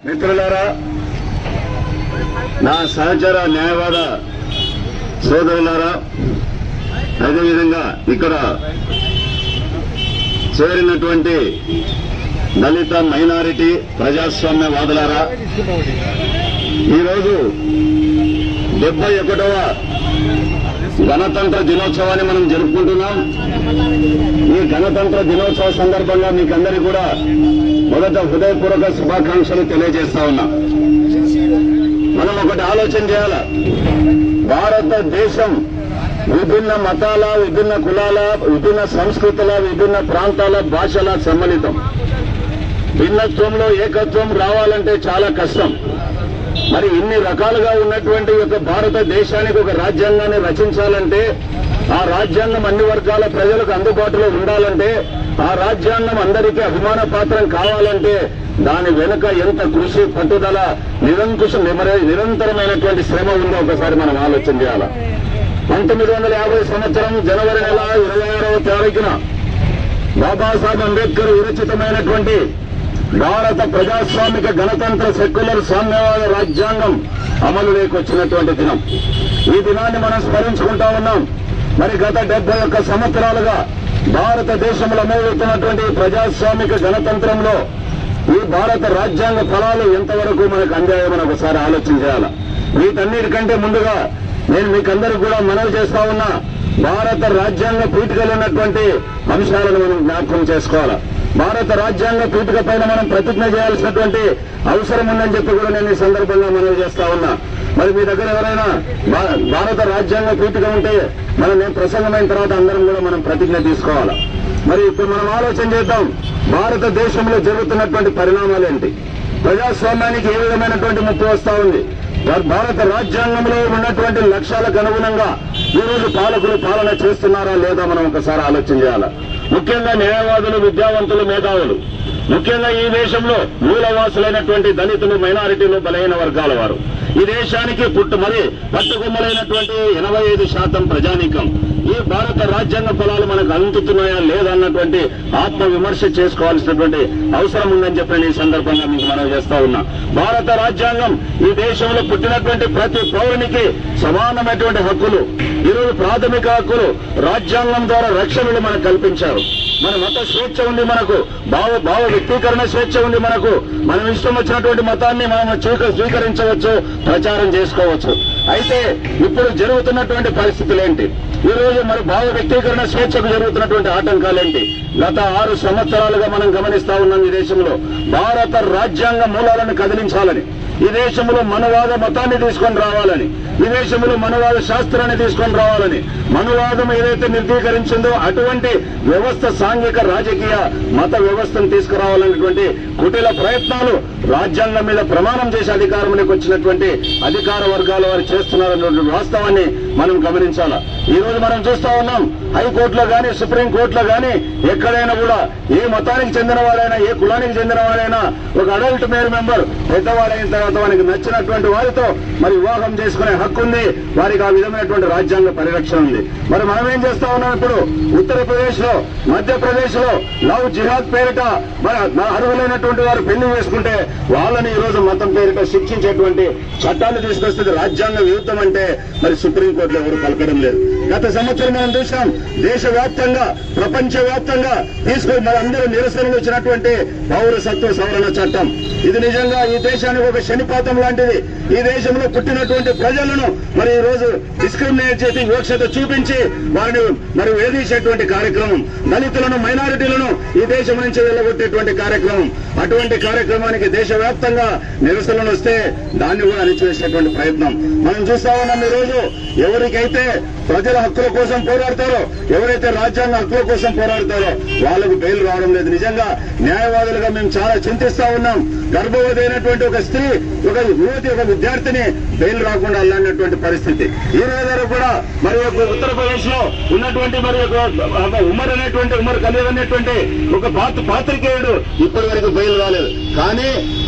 మిత్రులారా నా సహచర న్యాయవాద సోదరులారా అదేవిధంగా ఇక్కడ చేరినటువంటి దళిత మైనారిటీ ప్రజాస్వామ్యవాదులారా ఈరోజు డెబ్బై ఒకటవ గణతంత్ర దినోత్సవాన్ని మనం జరుపుకుంటున్నాం ఈ గణతంత్ర దినోత్సవ సందర్భంగా మీకందరికీ కూడా మొదట హృదయపూర్వక శుభాకాంక్షలు తెలియజేస్తా ఉన్నా మనం ఒకటి ఆలోచన చేయాల భారతదేశం విభిన్న మతాల విభిన్న కులాల విభిన్న సంస్కృతుల విభిన్న ప్రాంతాల భాషల సమ్మలితం భిన్నత్వంలో ఏకత్వం రావాలంటే చాలా కష్టం మరి ఇన్ని రకాలుగా ఉన్నటువంటి ఒక భారతదేశానికి ఒక రాజ్యాంగాన్ని రచించాలంటే ఆ రాజ్యాంగం అన్ని వర్గాల ప్రజలకు అందుబాటులో ఉండాలంటే ఆ రాజ్యాంగం అందరికీ అభిమాన పాత్రం కావాలంటే దాని వెనుక ఎంత కృషి పట్టుదల నిరంకుశ నిమర- నిరంతరమైనటువంటి శ్రమ ఉందో ఒకసారి మనం ఆలోచన చేయాలి పంతొమ్మిది వందల యాభై సంవత్సరం జనవరి నెల ఇరవై ఆరవ తారీఖున బాబాసాహెబ్ అంబేద్కర్ విరచితమైనటువంటి భారత ప్రజాస్వామిక గణతంత్ర సెక్యులర్ సామ్యవాద రాజ్యాంగం అమలులోకి వచ్చినటువంటి దినం ఈ దినాన్ని మనం స్మరించుకుంటా ఉన్నాం మరి గత డెబ్బై ఒక్క సంవత్సరాలుగా భారతదేశంలో అమలవుతున్నటువంటి ప్రజాస్వామిక గణతంత్రంలో ఈ భారత రాజ్యాంగ ఫలాలు ఎంతవరకు మనకు అందాయో ఒకసారి ఆలోచన చేయాలి వీటన్నిటికంటే ముందుగా నేను మీకందరికి కూడా మనవి చేస్తా ఉన్నా భారత రాజ్యాంగ పీఠికలు ఉన్నటువంటి అంశాలను మనం జ్ఞాపకం చేసుకోవాలి భారత రాజ్యాంగ పీఠిక పైన మనం ప్రతిజ్ఞ చేయాల్సినటువంటి అవసరం ఉందని చెప్పి కూడా నేను ఈ సందర్భంగా మనవి చేస్తా ఉన్నా మరి మీ దగ్గర ఎవరైనా భా- భారత రాజ్యాంగ పీఠిక ఉంటే మనం నేను ప్రసంగమైన తర్వాత అందరం కూడా మనం ప్రతిజ్ఞ తీసుకోవాలి మరి ఇప్పుడు మనం ఆలోచన చేద్దాం భారతదేశంలో జరుగుతున్నటువంటి పరిణామాలు ఏంటి ప్రజాస్వామ్యానికి ఏ విధమైనటువంటి ముప్పు వస్తా ఉంది భారత రాజ్యాంగంలో ఉన్నటువంటి లక్ష్యాలకు అనుగుణంగా ఈ రోజు పాలకులు పాలన చేస్తున్నారా లేదా మనం ఒకసారి ఆలోచన చేయాలి ముఖ్యంగా న్యాయవాదులు విద్యావంతులు మేధావులు ముఖ్యంగా ఈ దేశంలో మూలవాసులైనటువంటి దళితులు మైనారిటీలు బలహీన వర్గాల వారు ఈ దేశానికి పుట్టు మరి పట్టుకొమ్మలైనటువంటి ఎనభై ఐదు శాతం ప్రజానీకం ఈ భారత రాజ్యాంగ ఫలాలు మనకు అందుతున్నాయా లేదన్నటువంటి ఆత్మ విమర్శ చేసుకోవాల్సినటువంటి అవసరం ఉందని చెప్పి నేను ఈ సందర్భంగా మీకు మనవి చేస్తా ఉన్నా భారత రాజ్యాంగం ఈ దేశంలో పుట్టినటువంటి ప్రతి పౌరునికి సమానమైనటువంటి హక్కులు ఈరోజు ప్రాథమిక హక్కులు రాజ్యాంగం ద్వారా రక్షణలు మనకు కల్పించారు మన మత స్వేచ్ఛ ఉంది మనకు భావ భావ వ్యక్తీకరణ స్వేచ్ఛ ఉంది మనకు మనం ఇష్టం వచ్చినటువంటి మతాన్ని మనం స్వీక- స్వీకరించవచ్చు ప్రచారం చేసుకోవచ్చు అయితే ఇప్పుడు జరుగుతున్నటువంటి పరిస్థితులు ఏంటి ఈ రోజు మరి భావ వ్యక్తీకరణ స్వేచ్ఛకు జరుగుతున్నటువంటి ఆటంకాలు ఏంటి గత ఆరు సంవత్సరాలుగా మనం గమనిస్తా ఉన్నాం ఈ దేశంలో భారత రాజ్యాంగ మూలాలను కదిలించాలని ఈ దేశంలో మనవాద మతాన్ని తీసుకొని రావాలని ఈ దేశంలో మనవాద శాస్త్రాన్ని తీసుకొని రావాలని మనువాదం ఏదైతే నిర్ధీకరించిందో అటువంటి వ్యవస్థ సాంఘిక రాజకీయ మత వ్యవస్థను తీసుకురావాలనేటువంటి కుటిల ప్రయత్నాలు రాజ్యాంగం మీద ప్రమాణం చేసే అధికారంలోకి వచ్చినటువంటి అధికార వర్గాల వారు చేస్తున్నారన్నటువంటి వాస్తవాన్ని మనం గమనించాలా ఈ రోజు మనం చూస్తా ఉన్నాం హైకోర్టులో గాని సుప్రీం కోర్టులో గాని ఎక్కడైనా కూడా ఏ మతానికి చెందిన వారైనా ఏ కులానికి చెందిన వారైనా ఒక అడల్ట్ మేల్ మెంబర్ పెద్దవాడైన తర్వాత వారికి నచ్చినటువంటి వారితో మరి వివాహం చేసుకునే హక్కు ఉంది వారికి ఆ విధమైనటువంటి రాజ్యాంగ పరిరక్షణ ఉంది మరి మనం ఏం చేస్తా ఉన్నాం ఇప్పుడు ఉత్తరప్రదేశ్ లో మధ్యప్రదేశ్ లో లవ్ జిహాద్ పేరిట మరి నా అర్హులైనటువంటి వారు పెళ్లి చేసుకుంటే వాళ్ళని ఈ రోజు మతం పేరిట శిక్షించేటువంటి చట్టాలు తీసుకొస్తుంది రాజ్యాంగ విరుద్ధం అంటే మరి సుప్రీంకోర్టులో ఎవరు పలకడం లేదు గత సంవత్సరం మనం చూసాం దేశవ్యాప్తంగా ప్రపంచ వ్యాప్తంగా తీసుకొని మరి అందరూ నిరసనలు వచ్చినటువంటి పౌరసత్వ సవరణ చట్టం ఇది నిజంగా ఈ దేశానికి ఒక శనిపాతం లాంటిది ఈ దేశంలో పుట్టినటువంటి ప్రజలను మరి ఈ రోజు డిస్క్రిమినేట్ చేసి వివక్షత చూపించి వారిని మరి వేధించేటువంటి కార్యక్రమం దళితులను మైనారిటీలను ఈ దేశం నుంచి వెళ్ళగొట్టేటువంటి కార్యక్రమం అటువంటి కార్యక్రమానికి దేశవ్యాప్తంగా నిరసనలు వస్తే దాన్ని కూడా అణిచివేసేటువంటి ప్రయత్నం మనం చూస్తా ఉన్నాం ఈ రోజు ఎవరికైతే ప్రజల హక్కుల కోసం పోరాడతారో ఎవరైతే రాజ్యాంగ హక్కుల కోసం పోరాడతారో వాళ్ళకు బెయిల్ రావడం లేదు నిజంగా న్యాయవాదులుగా మేము చాలా చింతిస్తా ఉన్నాం గర్భవతి అయినటువంటి ఒక స్త్రీ ఒక యువతి ఒక విద్యార్థిని బెయిల్ రాకుండా అల్లన్నటువంటి పరిస్థితి ఈ రోజు వరకు కూడా మరి ఒక ఉత్తరప్రదేశ్ లో ఉన్నటువంటి మరి ఒక ఒక ఉమర్ అనేటువంటి ఉమర్ ఖలీల్ అనేటువంటి ఒక పాత్ర పాత్రికేయుడు ఇప్పటి వరకు బెయిల్ రాలేదు కానీ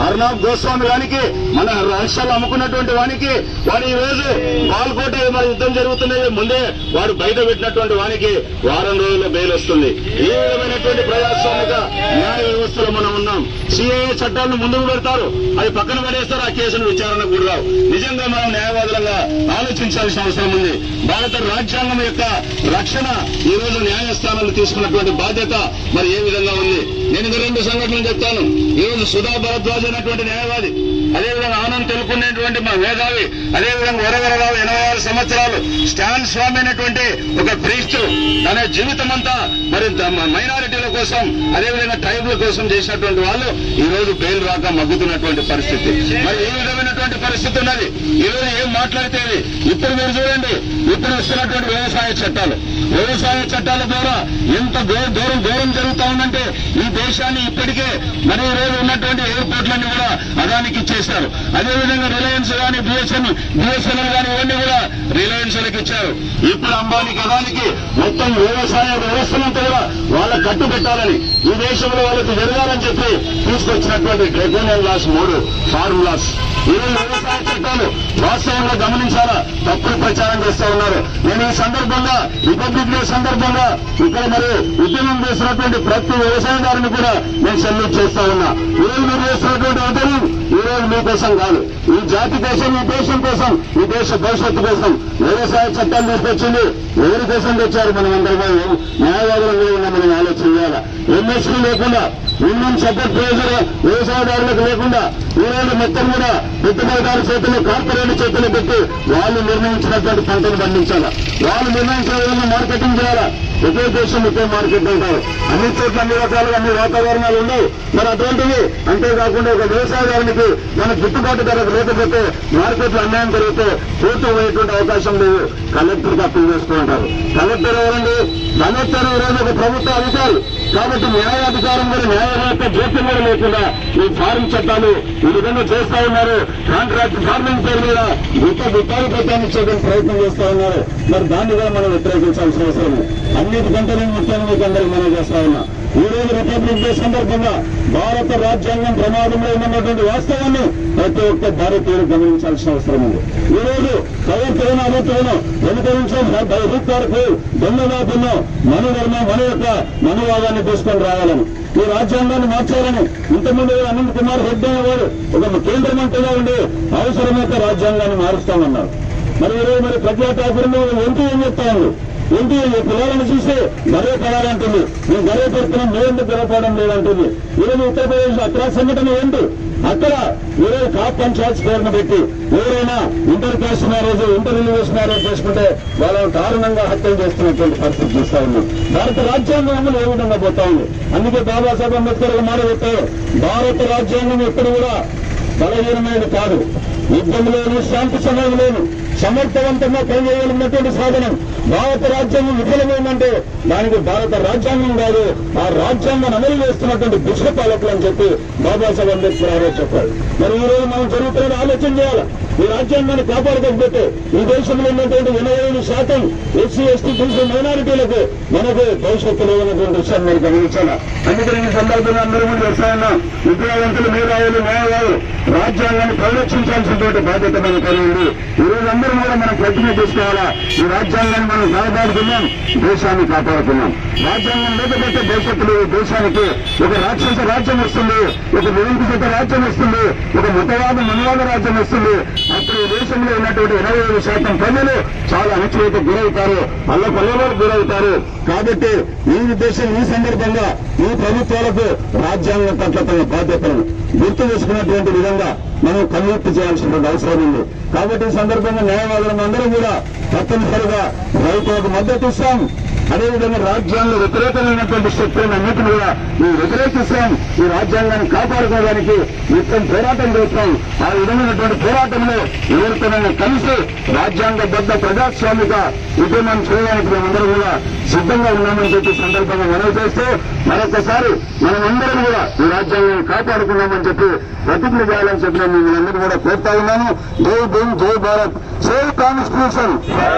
అర్నాబ్ గోస్వామి గానికి మన రాష్ట్రాలు అమ్ముకున్నటువంటి వానికి వాడు ఈ రోజు బాల్కోట మన యుద్ధం జరుగుతున్నది ముందే వాడు బయట పెట్టినటువంటి వానికి వారం రోజుల్లో బెయిల్ వస్తుంది ఏ విధమైనటువంటి ప్రజాస్వామిక న్యాయ వ్యవస్థలో మనం ఉన్నాం సిఏఏ చట్టాలను ముందుకు పెడతారు అది పక్కన పడేస్తారు ఆ కేసును విచారణ కూడా రావు నిజంగా మనం న్యాయవాదులంగా ఆలోచించాల్సిన అవసరం ఉంది భారత రాజ్యాంగం యొక్క రక్షణ ఈ రోజు న్యాయస్థానాలు తీసుకున్నటువంటి బాధ్యత మరి ఏ విధంగా ఉంది నేను ఇది రెండు సంఘటనలు చెప్తాను ఈ రోజు సుధా భరద్వాజ్ అనేటువంటి న్యాయవాది అదేవిధంగా ఆనంద్ తెలుపుకునేటువంటి మా మేధావి అదేవిధంగా వరవరరావు ఎనభై ఆరు సంవత్సరాలు స్టాన్ స్వామి అనేటువంటి ఒక ప్రీస్ట్ తన జీవితం అంతా మరి మైనారిటీల కోసం అదేవిధంగా ట్రైబుల కోసం చేసినటువంటి వాళ్ళు ఈ రోజు బెయిల్ రాక మగ్గుతున్నటువంటి పరిస్థితి మరి ఏ విధమైనటువంటి పరిస్థితి ఉన్నది ఈ రోజు ఏం మాట్లాడితే ఇది? ఇప్పుడు మీరు చూడండి ఇప్పుడు వస్తున్నటువంటి వ్యవసాయ చట్టాలు వ్యవసాయ చట్టాల ద్వారా ఎంత ఘో- దూరం దూరం జరుగుతా ఉందంటే ఈ దేశాన్ని ఇప్పటికే మరి ఈ రోజు ఉన్నటువంటి ఎయిర్పోర్ట్లన్నీ కూడా అదానికి ఇచ్చేశారు అదేవిధంగా రిలయన్స్ కానీ బిఎస్ఎన్ బిఎస్ఎన్ఎల్ కానీ ఇవన్నీ కూడా రిలయన్స్ లకు ఇచ్చారు ఇప్పుడు అంబానికి అదానికి మొత్తం వ్యవసాయ వ్యవస్థనంతా కూడా వాళ్ళ కట్టు పెట్టాలని ఈ దేశంలో వాళ్ళకి జరగాలని చెప్పి తీసుకొచ్చినటువంటి డ్రెగోనియన్ లాస్ మూడు ఫార్ములాస్ ఈరోజు వ్యవసాయ చట్టాలు వాస్తవంగా గమనించాలా తప్పుడు ప్రచారం చేస్తా ఉన్నారు నేను ఈ సందర్భంగా రిపబ్లిక్ డే సందర్భంగా ఇక్కడ మరి ఉద్యమం చేసినటువంటి ప్రతి వ్యవసాయదారుని కూడా నేను సల్యూట్ చేస్తా ఉన్నా ఈ రోజు మీరు చేస్తున్నటువంటి ఉద్యమం ఈ రోజు మీకోసం కాదు ఈ జాతి కోసం ఈ దేశం కోసం ఈ దేశ భవిష్యత్తు కోసం వ్యవసాయ చట్టాలు తీసుకొచ్చింది ఎవరి కోసం తెచ్చారు మనం అందరం న్యాయవాదులు ఉన్నా మనం ఆలోచన చేయాలి ఎంఎస్పీ లేకుండా మినిమం సపోర్ట్ ప్రైజర్ వ్యవసాయదారులకు లేకుండా ఈ రోజు మొత్తం కూడా పెట్టుబడిదారు చేతులు కార్పొరేట్ చేతులు పెట్టి వాళ్ళు నిర్ణయించినటువంటి పంటను పండించాలా వాళ్ళు నిర్ణయించిన విధంగా మార్కెటింగ్ చేయాలా ఒకే దేశం ఒకే మార్కెట్ అంటారు అన్ని చోట్ల అన్ని రకాలుగా అన్ని వాతావరణాలు ఉండవు మరి అటువంటివి అంతేకాకుండా ఒక వ్యవసాయదారునికి మన గిట్టుబాటు ధరకు లేకపోతే మార్కెట్లో అన్యాయం జరిగితే కోర్టు పోయేటువంటి అవకాశం లేదు కలెక్టర్కి అప్పీల్ చేస్తూ ఉంటారు కలెక్టర్ ఎవరండి కలెక్టర్ ఈరోజు ఒక ప్రభుత్వ అధికారి కాబట్టి న్యాయాధికారం కూడా న్యాయం యొక్క జోక్యం కూడా లేకుండా ఈ ఫారం చట్టాలు ఈ విధంగా చేస్తా ఉన్నారు కాంట్రాక్ట్ ఫార్మింగ్ పేరు మీద గుట్ట గుట్టాలు పెట్టానిచ్చేటువంటి ప్రయత్నం చేస్తా ఉన్నారు మరి దాన్ని కూడా మనం వ్యతిరేకించాల్సిన అవసరం ఉంది. అన్నిటికంటే నేను ముఖ్యంగా మీకు అందరికి మనం చేస్తా ఉన్నా ఈ రోజు రిపబ్లిక్ డే సందర్భంగా భారత రాజ్యాంగం ప్రమాదంలో ఉన్నటువంటి వాస్తవాన్ని ప్రతి ఒక్క భారతీయులు గమనించాల్సిన అవసరం ఉంది ఈ రోజు ప్రవర్తన అభ్యర్థులను వెనుక నుంచో రూప్ వరకు దొంగదాపుల్లో మనధర్మ మన యొక్క మనవాదాన్ని తీసుకొని రావాలని ఈ రాజ్యాంగాన్ని మార్చాలని ఇంతకుముందు అనంత్ కుమార్ రెడ్డి అనేవాడు ఒక కేంద్ర మంత్రిగా ఉండి అవసరమైతే రాజ్యాంగాన్ని మారుస్తామన్నారు మరి ఈరోజు మరి ప్రజా ఠాకూర్ ఎంపీ ఏం చెప్తా ఉంది ఏంటి ఈ పిల్లలను చూస్తే గర్వ పడాలంటుంది మేము గర్వపడుతున్నాం మేమెందుకు గర్వపడడం లేదంటుంది ఈరోజు ఉత్తరప్రదేశ్ అక్కడ సంఘటన ఏంటి అక్కడ ఈరోజు కాప్ పంచాయత్ పేరును పెట్టి ఎవరైనా inter caste marriage inter religious marriage చేసుకుంటే వాళ్ళని దారుణంగా హత్యలు చేస్తున్నటువంటి పరిస్థితి చూస్తా ఉన్నాం భారత రాజ్యాంగం అమలు ఏ విధంగా పోతా ఉంది అందుకే బాబాసాహెబ్ అంబేద్కర్ ఒక మాట చెప్పారు భారత రాజ్యాంగం ఎప్పుడు కూడా బలహీనమైనది కాదు యుద్ధంలోను శాంతి సమయంలోను సమర్థవంతంగా పనిచేయాలన్నటువంటి సాధనం భారత రాజ్యాంగం విఫలమైందంటే దానికి భారత రాజ్యాంగం కాదు ఆ రాజ్యాంగాన్ని అమలు చేస్తున్నటువంటి దుష్కపాలకులు అని చెప్పి బాబాసాహెబ్ అంబేద్కర్ గారు చెప్పారు మరి ఈ రోజు మనం జరుగుతున్నది ఆలోచన చేయాలి ఈ రాజ్యాంగాన్ని కాపాడుకోకపోతే ఈ దేశంలో ఉన్నటువంటి ఎనభై ఐదు శాతం ఎస్సీ ఎస్టీ బీసీ మైనారిటీలకు మనకు భవిష్యత్తు లేనటువంటి విషయాన్ని మీరు గమనించాలా అందుకని ఈ సందర్భంగా అందరూ కూడా వ్యవసాయం విద్యావంతులు మేధావులు న్యాయవాదులు రాజ్యాంగాన్ని పరిరక్షించాల్సినటువంటి బాధ్యత మన పైన ఉంది ఈ రోజు అందరూ కూడా మనం ప్రతిజ్ఞ చేసుకోవాలా ఈ రాజ్యాంగాన్ని మనం కాపాడుకున్నాం దేశాన్ని కాపాడుకున్నాం రాజ్యాంగం లేకపోతే భవిష్యత్తులో ఈ దేశానికి ఒక రాక్షస రాజ్యం వస్తుంది ఒక నిరంకుశత రాజ్యం వస్తుంది ఒక మతవాద మనవాద రాజ్యం వస్తుంది అప్పుడు ఈ దేశంలో ఉన్నటువంటి ఇరవై ఐదు శాతం ప్రజలు చాలా అణచివేత గురవుతారు అల్ల పల్లెలకు గురవుతారు కాబట్టి ఈ దేశం ఈ సందర్భంగా ఈ ప్రభుత్వాలకు రాజ్యాంగం పట్ల తమ బాధ్యతలను గుర్తు చేసుకున్నటువంటి విధంగా మనం కన్నుప్తి చేయాల్సినటువంటి అవసరం ఉంది కాబట్టి ఈ సందర్భంగా న్యాయవాదులను అందరూ కూడా తప్పనిసరిగా రైతులకు మద్దతు ఇస్తాం అదేవిధంగా రాజ్యాంగ వ్యతిరేకమైనటువంటి శక్తులను అన్నిటిని కూడా మేము వ్యతిరేకిస్తాం ఈ రాజ్యాంగాన్ని కాపాడుకోవడానికి నిత్యం పోరాటం చేస్తాం ఆ విధమైనటువంటి పోరాటంలో ఎవరితోనైనా కలిసి రాజ్యాంగబద్ధ ప్రజాస్వామిక ఉద్యమం చేయడానికి మేమందరం కూడా సిద్ధంగా ఉన్నామని చెప్పి సందర్భంగా మనవి చేస్తూ మరొకసారి మనమందరం కూడా ఈ రాజ్యాంగాన్ని కాపాడుకున్నామని చెప్పి ప్రతిజ్ఞ చేయాలని చెప్పి నేను మిమ్మల్ని కూడా కోరుతా ఉన్నాను జై భీమ్ జై Bharat save constitution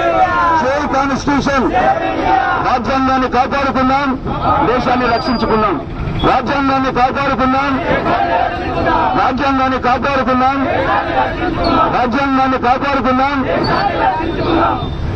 save constitution రాజ్యాంగాన్ని కాపాడుకుందాం దేశాన్ని రక్షించుకుందాం రాజ్యాంగాన్ని కాపాడుకుందాం రాజ్యాంగాన్ని కాపాడుకుందాం రాజ్యాంగాన్ని కాపాడుకుందాం